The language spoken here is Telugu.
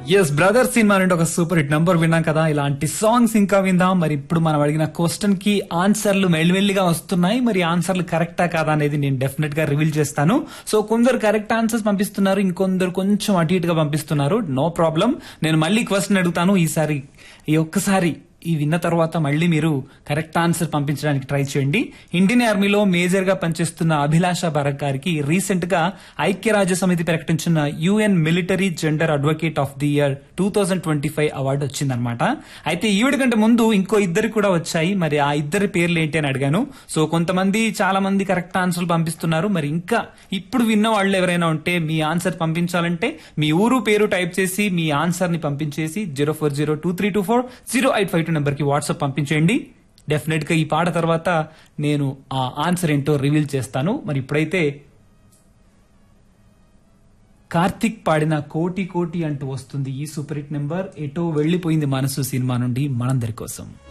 ఎస్ బ్రదర్ సినిమా నుండి ఒక సూపర్ హిట్ నంబర్ విన్నాం కదా ఇలాంటి సాంగ్స్ ఇంకా విందాం మరి ఇప్పుడు మనం అడిగిన క్వశ్చన్ కి ఆన్సర్లు మెల్లిమెల్లిగా వస్తున్నాయి మరి ఆన్సర్లు కరెక్టా కాదా అనేది నేను డెఫినెట్ గా రివీల్ చేస్తాను సో కొందరు కరెక్ట్ ఆన్సర్స్ పంపిస్తున్నారు ఇంకొందరు కొంచెం అటు ఇటుగా పంపిస్తున్నారు నో ప్రాబ్లం నేను మళ్ళీ క్వశ్చన్ అడుగుతాను ఈసారి ఈ ఒక్కసారి ఈ విన్న తర్వాత మళ్ళీ మీరు కరెక్ట్ ఆన్సర్ పంపించడానికి ట్రై చేయండి ఇండియన్ ఆర్మీలో మేజర్ గా పనిచేస్తున్న అభిలాష భరత్ గారికి రీసెంట్ గా ఐక్యరాజ్య సమితి ప్రకటించిన UN military gender advocate of the year two thousand twenty five award వచ్చిందనమాట అయితే ఈవిడ కంటే ముందు ఇంకో ఇద్దరు కూడా వచ్చాయి మరి ఆ ఇద్దరి పేర్లు ఏంటి అని అడిగాను సో కొంతమంది చాలా మంది కరెక్ట్ ఆన్సర్లు పంపిస్తున్నారు మరి ఇంకా ఇప్పుడు విన్న వాళ్ళు ఎవరైనా ఉంటే మీ ఆన్సర్ పంపించాలంటే మీ ఊరు పేరు టైప్ చేసి మీ ఆన్సర్ ని పంపించేసి zero four zero two three two four zero eight five two number కి వాట్సాప్ పంపించేయండి డెఫినెట్ గా ఈ పాట తర్వాత నేను ఆ ఆన్సర్ ఏంటో రివీల్ చేస్తాను మరి ఇప్పుడైతే కార్తిక్ పాడిన కోటి కోటి అంటూ వస్తుంది ఈ సూపర్ హిట్ నెంబర్ ఎటో వెళ్లిపోయింది మనసు సినిమా నుండి మనందరి కోసం